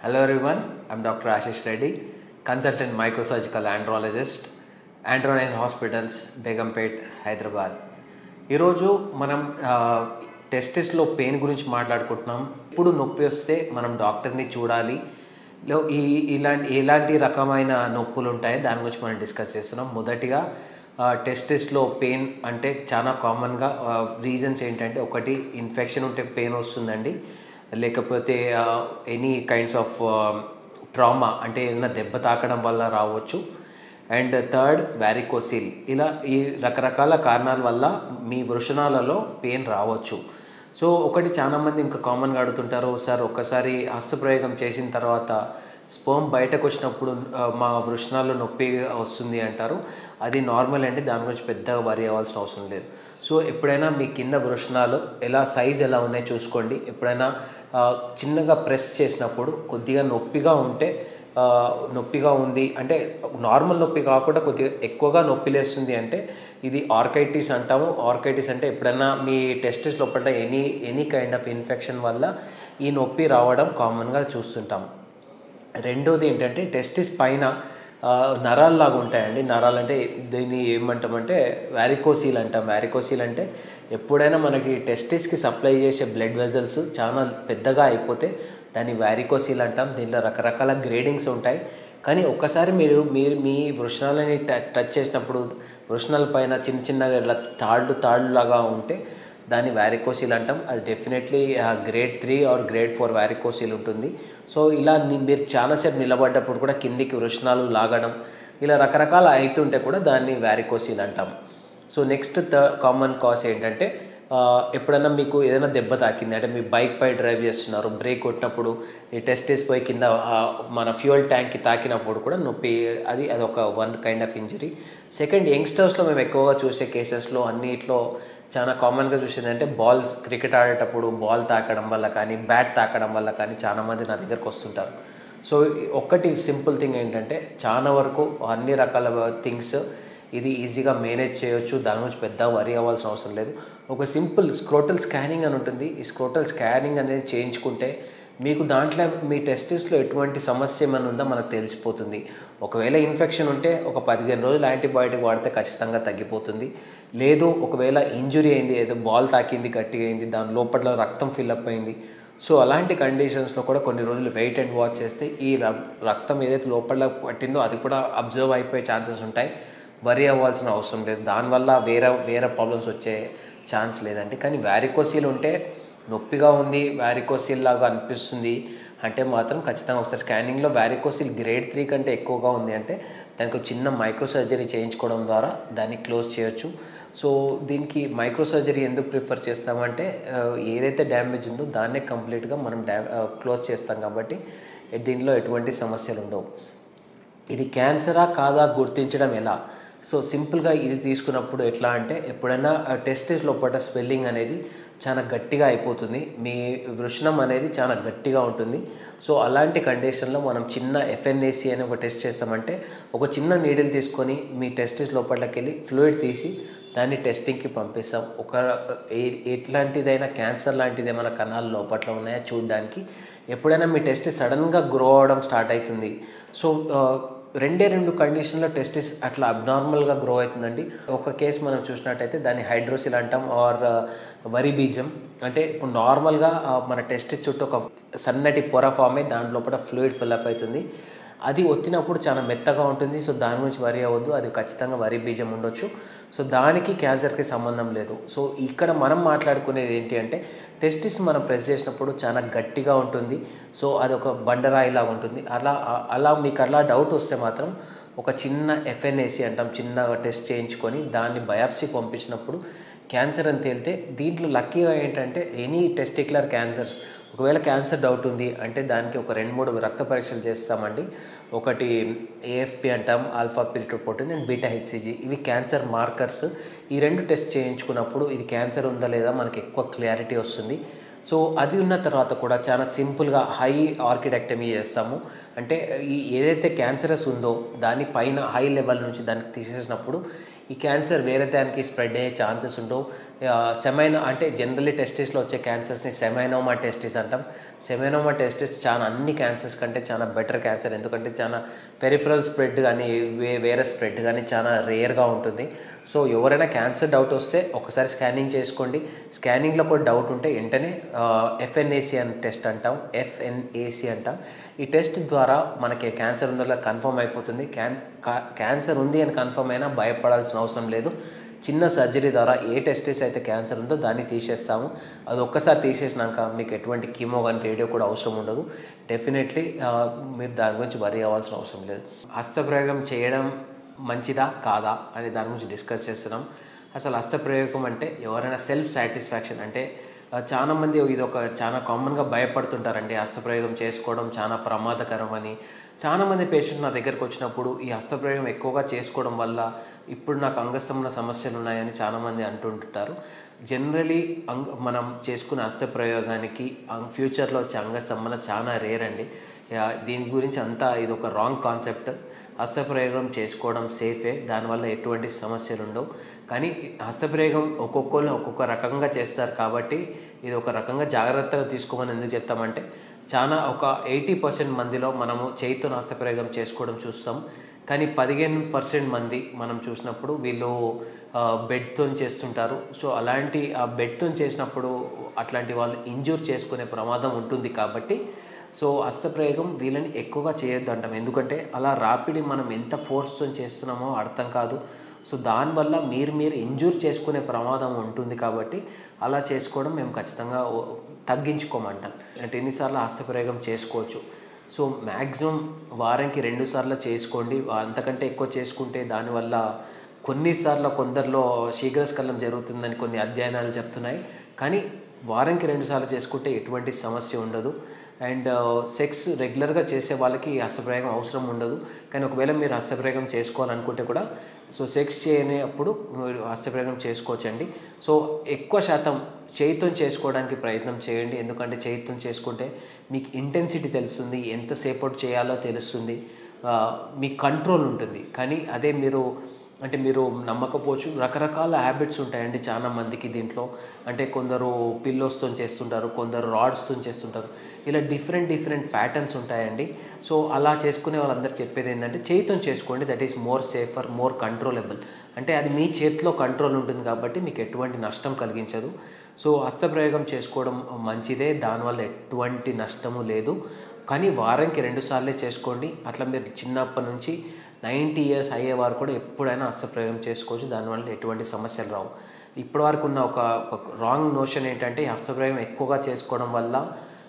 Hello everyone, I'm Dr. Ashish Reddy, consultant microsurgical andrologist, Andronine Hospitals, Begumpet Hyderabad ఈరోజు మనం టెస్టిస్లో pain గురించి మాట్లాడుకుంటున్నాం ఇప్పుడు నొప్పి వస్తే మనం డాక్టర్ని చూడాలి లో ఈ ఇలాంటి ఎలాంటి రకమైన నొప్పులు ఉంటాయి దాని గురించి మనం డిస్కస్ చేస్తున్నాం మొదటిగా టెస్టిస్లో పెయిన్ అంటే చాలా కామన్గా రీజన్స్ ఏంటంటే ఒకటి ఇన్ఫెక్షన్ ఉంటే పెయిన్ వస్తుందండి లేకపోతే ఎనీ కైండ్స్ ఆఫ్ ట్రామా అంటే ఏదైనా దెబ్బ తాకడం వల్ల రావచ్చు అండ్ థర్డ్ వ్యారికోసిల్ ఇలా ఈ రకరకాల కారణాల వల్ల మీ వృషణాలలో పెయిన్ రావచ్చు సో ఒకటి చాలామంది ఇంకా కామన్గా అడుగుతుంటారు సార్ ఒక్కసారి హస్తప్రయోగం చేసిన తర్వాత స్పర్మ్ బయటకు వచ్చినప్పుడు ఆ, మా వృషణాల్లో నొప్పి వస్తుంది అంటారు అది నార్మల్ అండి దాని గురించి పెద్దగా వరి అవ్వాల్సిన అవసరం లేదు సో ఎప్పుడైనా మీ కింద వృషణాలు ఎలా సైజ్ ఎలా ఉన్నాయో చూసుకోండి ఎప్పుడైనా ఆ, చిన్నగా ప్రెస్ చేసినప్పుడు కొద్దిగా నొప్పిగా ఉంటే ఆ, నొప్పిగా ఉంది అంటే నార్మల్ నొప్పి కాకుండా కొద్దిగా ఎక్కువగా నొప్పి లేస్తుంది అంటే ఇది ఆర్కైటిస్ అంటాము ఆర్కైటిస్ అంటే ఎప్పుడైనా మీ టెస్టిస్ లోపల any any kind of infection వల్ల ఈ నొప్పి రావడం కామన్గా చూస్తుంటాం రెండోది ఏంటంటే టెస్టిస్ పైన ఆ, నరాల్లాగా ఉంటాయండి నరాలు అంటే దీన్ని ఏమంటామంటే వ్యారికోసీల్ అంటాం వ్యారికోసీల్ అంటే ఎప్పుడైనా మనకి టెస్టిస్కి సప్లై చేసే బ్లడ్ వెజల్స్ చాలా పెద్దగా అయిపోతే దాన్ని వ్యారికోసీల్ అంటాం దీంట్లో రకరకాల గ్రేడింగ్స్ ఉంటాయి కానీ ఒక్కసారి మీరు మీరు మీ వృషణాలని ట- టచ్ చేసినప్పుడు వృషణాల పైన చిన్న చిన్నగా ఇలా తాళ్ళు తాళ్ళు లాగా ఉంటే దాన్ని వ్యారికోసిల్ అంటాం అది definitely grade three or grade four varicocele ఉంటుంది సో ఇలా ని- మీరు చాలాసేపు నిలబడ్డప్పుడు కూడా కిందికి వృషణాలు లాగడం ఇలా రకరకాల అవుతుంటే కూడా దాన్ని వ్యారికోసిల్ అంటాం so next the common cause ఏంటంటే ఆ, ఎప్పుడైనా మీకు ఏదైనా దెబ్బ తాకింది అంటే మీ బైక్ పై డ్రైవ్ చేస్తున్నారు బ్రేక్ కొట్టినప్పుడు ఈ టెస్టిస్ పోయి కింద ఆ, మన ఫ్యూయల్ ట్యాంక్కి తాకినప్పుడు కూడా నొప్పి అది అది ఒక one kind of injury second యంగ్స్టర్స్లో మేము ఎక్కువగా చూసే కేసెస్లో అన్నిట్లో చాలా కామన్గా చూసేది అంటే బాల్స్ క్రికెట్ ఆడేటప్పుడు బాల్ తాకడం వల్ల కానీ బ్యాట్ తాకడం వల్ల కానీ చాలా మంది నా దగ్గరకు వస్తుంటారు సో ఒక్కటి సింపుల్ థింగ్ ఏంటంటే చాలా వరకు అన్ని రకాల థింగ్స్ ఇది ఈజీగా మేనేజ్ చేయొచ్చు దాని గురించి పెద్ద వరి అవ్వాల్సిన అవసరం లేదు ఒక సింపుల్ స్క్రోటల్ స్కానింగ్ అని ఉంటుంది ఈ స్క్రోటల్ స్కానింగ్ అనేది చేయించుకుంటే మీకు దాంట్లో మీ టెస్టిస్లో ఎటువంటి సమస్య ఏమైనా ఉందో మనకు తెలిసిపోతుంది ఒకవేళ ఇన్ఫెక్షన్ ఉంటే ఒక పదిహేను రోజులు యాంటీబయాటిక్ వాడితే ఖచ్చితంగా తగ్గిపోతుంది లేదు ఒకవేళ ఇంజురీ అయింది ఏదో బాల్ తాకింది గట్టిగా అయింది దాని లోపల రక్తం ఫిల్అప్ అయింది సో అలాంటి కండిషన్స్లో కూడా కొన్ని రోజులు వెయిట్ అండ్ వాచ్ చేస్తే ఈ ర- రక్తం ఏదైతే లోపల పట్టిందో అది కూడా అబ్జర్వ్ అయిపోయే ఛాన్సెస్ ఉంటాయి వరి అవ్వాల్సిన అవసరం లేదు దానివల్ల వేరే వేరే ప్రాబ్లమ్స్ వచ్చే ఛాన్స్ లేదండి కానీ వ్యారికోసీల్ ఉంటే నొప్పిగా ఉంది వ్యారికోసీల్ లాగా అనిపిస్తుంది అంటే మాత్రం ఖచ్చితంగా ఒకసారి స్కానింగ్లో వ్యారికోసిల్ గ్రేడ్ త్రీ కంటే ఎక్కువగా ఉంది అంటే దానికి ఒక చిన్న మైక్రో సర్జరీ చేయించుకోవడం ద్వారా దాన్ని క్లోజ్ చేయొచ్చు సో దీనికి మైక్రో సర్జరీ ఎందుకు ప్రిఫర్ చేస్తామంటే ఆ, ఏదైతే డ్యామేజ్ ఉందో దాన్నే కంప్లీట్గా మనం డ్యా క్లోజ్ చేస్తాం కాబట్టి దీనిలో ఎటువంటి సమస్యలు ఉండవు ఇది క్యాన్సరా కాదా గుర్తించడం ఎలా సో సింపుల్గా ఇది తీసుకున్నప్పుడు ఎట్లా అంటే ఎప్పుడైనా టెస్టిస్ లోపల స్వెల్లింగ్ అనేది చాలా గట్టిగా అయిపోతుంది మీ వృషణం అనేది చాలా గట్టిగా ఉంటుంది సో అలాంటి కండిషన్లో మనం చిన్న ఎఫ్ఎన్ఏసి అని ఒక టెస్ట్ చేస్తామంటే ఒక చిన్న నీడిల్ తీసుకొని మీ టెస్టిస్ లోపలికి వెళ్ళి ఫ్లూయిడ్ తీసి దాన్ని టెస్టింగ్కి పంపిస్తాం ఒక ఏ- ఎట్లాంటిదైనా క్యాన్సర్ లాంటిది ఏమైనా కణాలు లోపల ఉన్నాయా చూడడానికి ఎప్పుడైనా మీ టెస్ట్ సడన్గా గ్రో అవడం స్టార్ట్ అవుతుంది సో ఆ, రెండే రెండు కండిషన్లో టెస్టిస్ అట్లా అబ్నార్మల్గా గ్రో అవుతుందండి ఒక కేసు మనం చూసినట్టయితే దాన్ని హైడ్రోసిల్ అంటాం ఆర్ వరి బీజం అంటే ఇప్పుడు నార్మల్గా ఆ, మన టెస్టిస్ చుట్టూ ఒక సన్నటి పొర ఫామ్ అయ్యి దాని లోపల ఫ్లూయిడ్ ఫిల్అప్ అవుతుంది అది ఒత్తినప్పుడు చాలా మెత్తగా ఉంటుంది సో దాని గురించి వరి అవ్వద్దు అది ఖచ్చితంగా వరి బీజం ఉండొచ్చు సో దానికి క్యాన్సర్కి సంబంధం లేదు సో ఇక్కడ మనం మాట్లాడుకునేది ఏంటి అంటే టెస్టిస్ మనం ప్రెస్ చేసినప్పుడు చాలా గట్టిగా ఉంటుంది సో అది ఒక బండరాయిలాగా ఉంటుంది అలా అలా మీకు అలా డౌట్ వస్తే మాత్రం ఒక చిన్న ఎఫ్ఎన్ఏసి అంటాం చిన్న టెస్ట్ చేయించుకొని దాన్ని బయాప్సీకి పంపించినప్పుడు క్యాన్సర్ అని తేలితే దీంట్లో లక్కీగా ఏంటంటే ఎనీ టెస్టిక్యులర్ క్యాన్సర్స్ ఒకవేళ క్యాన్సర్ డౌట్ ఉంది అంటే దానికి ఒక రెండు మూడు రక్త పరీక్షలు చేస్తామండి ఒకటి ఏఎఫ్పి అంటాం alpha fetoprotein and beta hCG ఇవి క్యాన్సర్ మార్కర్స్ ఈ రెండు టెస్ట్ చేయించుకున్నప్పుడు ఇది క్యాన్సర్ ఉందా లేదా మనకి ఎక్కువ క్లారిటీ వస్తుంది సో అది ఉన్న తర్వాత కూడా చాలా సింపుల్గా హై ఆర్కిడెక్టమీ చేస్తాము అంటే ఈ ఏదైతే క్యాన్సరస్ ఉందో దాని పైన హై లెవెల్ నుంచి దానికి తీసేసినప్పుడు ఈ క్యాన్సర్ వేరే దానికి స్ప్రెడ్ అయ్యే ఛాన్సెస్ ఉండవు సెమైనో అంటే జనరల్లీ టెస్టిస్లో వచ్చే క్యాన్సర్స్ని సెమైనోమా టెస్టిస్ అంటాం సెమైనోమా టెస్టిస్ చాలా అన్ని క్యాన్సర్స్ కంటే చాలా బెటర్ క్యాన్సర్ ఎందుకంటే చాలా పెరిఫరల్ స్ప్రెడ్ కానీ వే వేరే స్ప్రెడ్ కానీ చాలా రేర్గా ఉంటుంది సో ఎవరైనా క్యాన్సర్ డౌట్ వస్తే ఒకసారి స్కానింగ్ చేసుకోండి స్కానింగ్లో కూడా డౌట్ ఉంటే వెంటనే ఎఫ్ఎన్ఏసి అని టెస్ట్ అంటాం ఎఫ్ఎన్ఏసి అంటాం ఈ టెస్ట్ ద్వారా మనకి క్యాన్సర్ ఉందో కన్ఫర్మ్ అయిపోతుంది క్యాన్ క్యాన్సర్ ఉంది అని కన్ఫర్మ్ అయినా భయపడాల్సిన అవసరం లేదు చిన్న సర్జరీ ద్వారా ఏ టెస్టిస్ అయితే క్యాన్సర్ ఉందో దాన్ని తీసేస్తాము అది ఒక్కసారి తీసేసినాక మీకు ఎటువంటి కీమో కానీ రేడియో కూడా అవసరం ఉండదు డెఫినెట్లీ మీరు దాని గురించి వరి అవ్వాల్సిన అవసరం లేదు హస్తప్రయోగం చేయడం మంచిదా కాదా అనే దాని గురించి డిస్కస్ చేస్తున్నాం అసలు హస్తప్రయోగం అంటే ఎవరైనా సెల్ఫ్ సాటిస్ఫాక్షన్ అంటే చాలా మంది ఇది ఒక చాలా కామన్గా భయపడుతుంటారండి హస్తప్రయోగం చేసుకోవడం చాలా ప్రమాదకరం అని చాలా మంది పేషెంట్ నా దగ్గరకు వచ్చినప్పుడు ఈ హస్తప్రయోగం ఎక్కువగా చేసుకోవడం వల్ల ఇప్పుడు నాకు అంగస్తంభన సమస్యలు ఉన్నాయని చాలామంది అంటుంటారు జనరలీ అంగ మనం చేసుకునే హస్తప్రయోగానికి ఫ్యూచర్లో వచ్చే అంగస్తంభన చాలా రేర్ అండి దీని గురించి అంతా ఇది ఒక రాంగ్ కాన్సెప్ట్ హస్తప్రయోగం చేసుకోవడం సేఫే దానివల్ల ఎటువంటి సమస్యలు ఉండవు కానీ హస్తప్రయోగం ఒక్కొక్కరు ఒక్కొక్క రకంగా చేస్తారు కాబట్టి ఇది ఒక రకంగా జాగ్రత్తగా తీసుకోమని ఎందుకు చెప్తామంటే చాలా ఒక ఎయిటీ పర్సెంట్ మందిలో మనము చేయితో హస్తప్రయోగం చేసుకోవడం చూస్తాం కానీ పదిహేను పర్సెంట్ మంది మనం చూసినప్పుడు వీళ్ళు బెడ్తో చేస్తుంటారు సో అలాంటి ఆ బెడ్తో చేసినప్పుడు అట్లాంటి వాళ్ళు ఇంజూర్ చేసుకునే ప్రమాదం ఉంటుంది కాబట్టి సో హస్తప్రయోగం వీళ్ళని ఎక్కువగా చేయొద్దు అంటాం ఎందుకంటే అలా రాపిడి మనం ఎంత ఫోర్స్తో చేస్తున్నామో అర్థం కాదు సో దానివల్ల మీరు మీరు ఇంజూర్ చేసుకునే ప్రమాదం ఉంటుంది కాబట్టి అలా చేసుకోవడం మేము ఖచ్చితంగా తగ్గించుకోమంటాం అంటే ఎన్నిసార్లు హస్తప్రయోగం చేసుకోవచ్చు సో మ్యాక్సిమం వారానికి రెండు సార్లు చేసుకోండి అంతకంటే ఎక్కువ చేసుకుంటే దానివల్ల కొన్నిసార్లు కొందరిలో శీఘ్రస్కలనం జరుగుతుందని కొన్ని అధ్యయనాలు చెప్తున్నాయి కానీ వారానికి రెండు సార్లు చేసుకుంటే ఎటువంటి సమస్య ఉండదు అండ్ సెక్స్ రెగ్యులర్గా చేసే వాళ్ళకి హస్తప్రయోగం అవసరం ఉండదు కానీ ఒకవేళ మీరు హస్తప్రయోగం చేసుకోవాలనుకుంటే కూడా సో సెక్స్ చేయనప్పుడు మీరు హస్తప్రయోగం చేసుకోవచ్చండి సో ఎక్కువ శాతం చేయితం చేసుకోవడానికి ప్రయత్నం చేయండి ఎందుకంటే చేయితం చేసుకుంటే మీకు ఇంటెన్సిటీ తెలుస్తుంది ఎంతసేపటి చేయాలో తెలుస్తుంది మీ కంట్రోల్ ఉంటుంది కానీ అదే మీరు అంటే మీరు నమ్మకపోవచ్చు రకరకాల హ్యాబిట్స్ ఉంటాయండి చాలా మందికి దీంట్లో అంటే కొందరు పిల్లోస్తో చేస్తుంటారు కొందరు రాడ్స్తో చేస్తుంటారు ఇలా డిఫరెంట్ డిఫరెంట్ ప్యాటర్న్స్ ఉంటాయండి సో అలా చేసుకునే వాళ్ళందరూ చెప్పేది ఏంటంటే చేతితో చేసుకోండి that is more safer more controllable అంటే అది మీ చేతిలో కంట్రోల్ ఉంటుంది కాబట్టి మీకు ఎటువంటి నష్టం కలిగించదు సో హస్తప్రయోగం చేసుకోవడం మంచిదే దానివల్ల ఎటువంటి నష్టము లేదు కానీ వారానికి రెండు సార్లే చేసుకోండి అట్లా మీరు చిన్నప్పటి నుంచి నైంటీ ఇయర్స్ అయ్యే వారు కూడా ఎప్పుడైనా హస్తప్రయోగం చేసుకోవచ్చు దానివల్ల ఎటువంటి సమస్యలు రావు ఇప్పటి వరకు ఉన్న ఒక రాంగ్ నోషన్ ఏంటంటే హస్తప్రయోగం ఎక్కువగా చేసుకోవడం వల్ల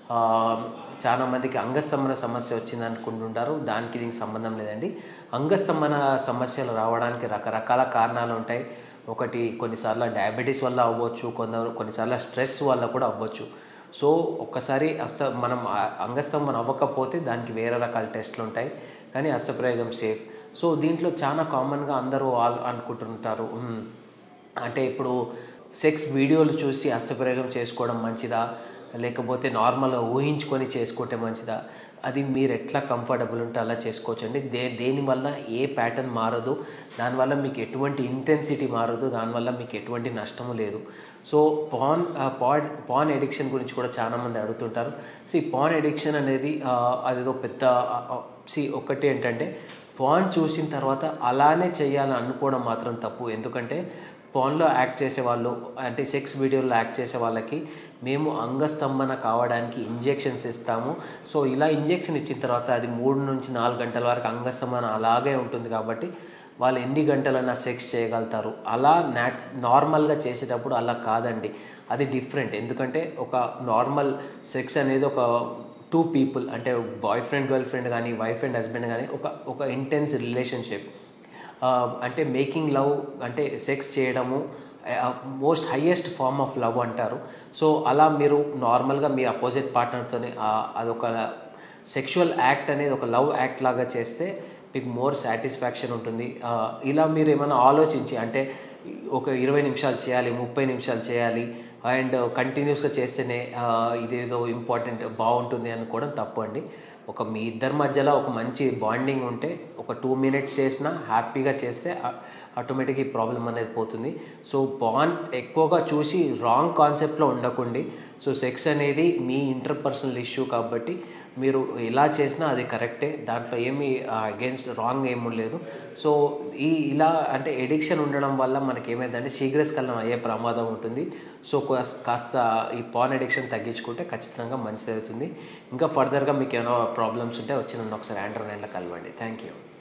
చాలా మందికి అంగస్తంభన సమస్య వచ్చింది అనుకుంటుంటారు దానికి దీనికి సంబంధం లేదండి అంగస్తంభన సమస్యలు రావడానికి రకరకాల కారణాలు ఉంటాయి ఒకటి కొన్నిసార్లు డయాబెటీస్ వల్ల అవ్వచ్చు కొందరు కొన్నిసార్లు స్ట్రెస్ వల్ల కూడా అవ్వచ్చు సో ఒక్కసారి అస్త మనం అంగస్తంభన అవ్వకపోతే దానికి వేరే రకాల టెస్ట్లు ఉంటాయి కానీ హస్తప్రయోగం సేఫ్ సో దీంట్లో చాలా కామన్గా అందరూ వాళ్ళు అనుకుంటుంటారు అంటే ఇప్పుడు సెక్స్ వీడియోలు చూసి హస్తప్రయోగం చేసుకోవడం మంచిదా లేకపోతే నార్మల్గా ఊహించుకొని చేసుకుంటే మంచిదా అది మీరు ఎట్లా కంఫర్టబుల్ ఉంటే అలా చేసుకోవచ్చండి దే దేనివల్ల ఏ ప్యాటర్న్ మారదు దానివల్ల మీకు ఎటువంటి ఇంటెన్సిటీ మారదు దానివల్ల మీకు ఎటువంటి నష్టము లేదు so porn porn porn addiction గురించి కూడా చాలామంది అడుగుతుంటారు సి పాన్ ఎడిక్షన్ అనేది అదేదో పెద్ద సి ఒకటి ఏంటంటే పాన్ చూసిన తర్వాత అలానే చేయాలని అనుకోవడం మాత్రం తప్పు ఎందుకంటే పాన్లో యాక్ట్ చేసే వాళ్ళు అంటే సెక్స్ వీడియోలో యాక్ట్ చేసే వాళ్ళకి మేము అంగస్తంభన కావడానికి ఇంజెక్షన్స్ ఇస్తాము సో ఇలా ఇంజెక్షన్ ఇచ్చిన తర్వాత అది మూడు నుంచి నాలుగు గంటల వరకు అంగస్తంభన అలాగే ఉంటుంది కాబట్టి వాళ్ళు ఎన్ని గంటలైనా సెక్స్ చేయగలుగుతారు అలా న్యాచ్ నార్మల్గా చేసేటప్పుడు అలా కాదండి అది డిఫరెంట్ ఎందుకంటే ఒక నార్మల్ సెక్స్ అనేది ఒక టూ పీపుల్ అంటే బాయ్ ఫ్రెండ్ గర్ల్ ఫ్రెండ్ కానీ వైఫ్ అండ్ హస్బెండ్ కానీ ఒక ఒక ఇంటెన్స్ రిలేషన్షిప్ అంటే మేకింగ్ లవ్ అంటే సెక్స్ చేయడము most highest form of love అంటారు సో అలా మీరు నార్మల్గా మీ అపోజిట్ పార్ట్నర్తోనే అదొక సెక్షువల్ యాక్ట్ అనేది ఒక లవ్ యాక్ట్ లాగా చేస్తే మీకు మోర్ సాటిస్ఫాక్షన్ ఉంటుంది ఇలా మీరు ఏమైనా ఆలోచించి అంటే ఒక ఇరవై నిమిషాలు చేయాలి ముప్పై నిమిషాలు చేయాలి అండ్ కంటిన్యూస్గా చేస్తేనే ఆ, ఇదేదో ఇంపార్టెంట్ బాగుంటుంది అనుకోవడం తప్పు అండి ఒక మీ ఇద్దరి మధ్యలో ఒక మంచి బాండింగ్ ఉంటే ఒక టూ మినిట్స్ చేసినా హ్యాపీగా చేస్తే ఆటోమేటిక్గా ఈ ప్రాబ్లం అనేది పోతుంది సో బాండ్ ఎక్కువగా చూసి రాంగ్ కాన్సెప్ట్లో ఉండకండి సో సెక్స్ అనేది మీ ఇంటర్పర్సనల్ ఇష్యూ కాబట్టి మీరు ఎలా చేసినా అది కరెక్టే దాంట్లో ఏమి అగేన్స్ట్ రాంగ్ ఏమీ లేదు సో ఈ ఇలా అంటే ఎడిక్షన్ ఉండడం వల్ల మనకి ఏమైందంటే శీఘ్రస్కలనం అయ్యే ప్రమాదం ఉంటుంది సో కాస్- కాస్త ఈ పాన్ ఎడిక్షన్ తగ్గించుకుంటే ఖచ్చితంగా మంచిది అవుతుంది ఇంకా ఫర్దర్గా మీకు ఏమైనా ప్రాబ్లమ్స్ ఉంటే వచ్చి నన్ను ఒకసారి ఆండ్రోనైన్లో కలవండి థ్యాంక్ యూ